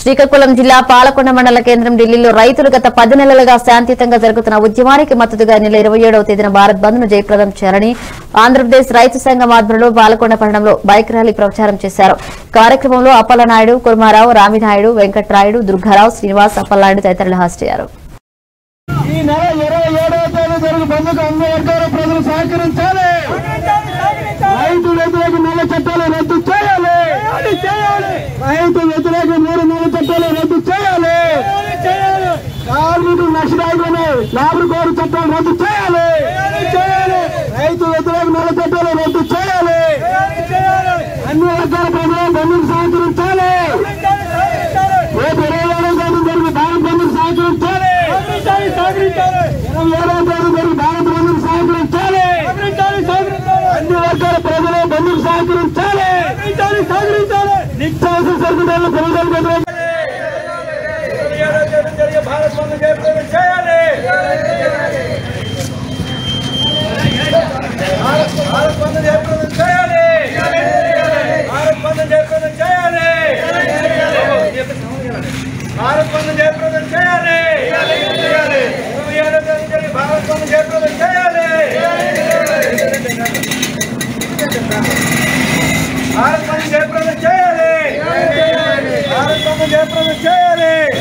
శ్రీకాకుళం జిల్లా పాలకొండ మండల కేంద్రం ఢిల్లీలో రైతులు గత పది నెలలుగా శాంతియుతంగా జరుగుతున్న ఉద్యమానికి మద్దతుగా నెల ఇరవై ఏడవ తేదీన భారత్ బంద్ ను జయప్రదం చేయాలని ఆంధ్రప్రదేశ్ రైతు సంఘం ఆధ్వర్యంలో పాలకొండ పట్టణంలో బైక్ ర్యాలీ ప్రచారం చేశారు కార్యక్రమంలో అప్పలనాయుడు కుర్మారావు రామినాయుడు వెంకట్రాయుడు దుర్గారావు శ్రీనివాస్ అప్పలనాయుడు తదితరులు హాజరయ్యారు ఈ నెల ఇరవై ఏడవ తేదీ జరుగు బంధుకు అన్ని వర్గాల ప్రజలు సహకరించాలి రైతు వ్యతిరేక నల్ల చట్టాలు రద్దు చేయాలి రైతు వ్యతిరేక మూడు నల్ల చట్టాలు రద్దు చేయాలి కార్మికులు నష్టదాయకులను లాభం కోరు చట్టాలు రద్దు చేయాలి రైతు వ్యతిరేక నల్ల చట్టాలు రద్దు చేయాలి అన్ని వర్గాల ప్రజలు బంధుకు సహకరించాలి రేపు ఇరవై ఏడవ తేదీ జరిగి భారత్ బంధుకు సహకరించాలి ఇరవై ఏడవ తేదీ జరిగి భారత్ బంధుకు సహకరించాలి అన్ని వర్గాల ప్రజలు బంధుకు సహకరించాలి నిత్యావసర సరుకు ధరలు పెరుగుదల వ్యతిరేక భారత్ బంద్ జయప్రదం చేయాలి భారత్ బంద్ జయప్రదం చేయాలి భారత్ బంద్ జయప్రదం చేయాలి భారత్ బంద్ జయప్రదం చేయాలి ఇరవై ఏడో తేదీ జరిగే భారత్ బంద్ జయప్రదం చేయాలి భారత్ బంద్ జయప్రదం చేయాలి భారత్ బంద్ జయప్రదం చేయాలి